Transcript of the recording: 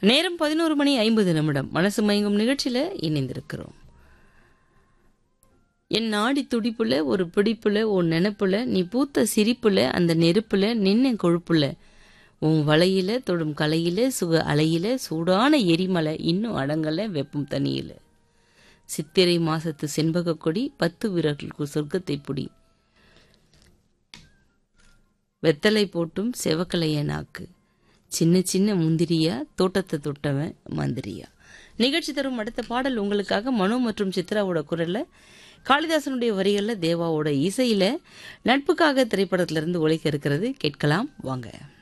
நேரம் பதினோரு மணி ஐம்பது நிமிடம் மனசு மயங்கும் நிகழ்ச்சியில இணைந்திருக்கிறோம் என் நாடி துடிப்புல ஒரு பிடிப்புல உன் நினைப்புல நீ பூத்த சிரிப்புல அந்த நெருப்புல நின்ன கொழுப்புல உன் வலையில தொடும் கலையில சுக அலையில சூடான எரிமலை இன்னும் அடங்கல வெப்பம் தனியில சித்திரை மாசத்து செண்பக கொடி பத்து வீரர்களுக்கு சொர்க்கத்தை புடி வெத்தலை போட்டும் செவக்கலைய நாக்கு சின்ன சின்ன முந்திரியா தோட்டத்தை தொட்டவன் மந்திரியா நிகழ்ச்சி தரும் அடுத்த பாடல் உங்களுக்காக மனு மற்றும் சித்ராவோட குரல்ல காளிதாசனுடைய வரிகள்ல தேவாவோட இசையில நட்புக்காக திரைப்படத்திலிருந்து ஒழிக்க இருக்கிறது கேட்கலாம் வாங்க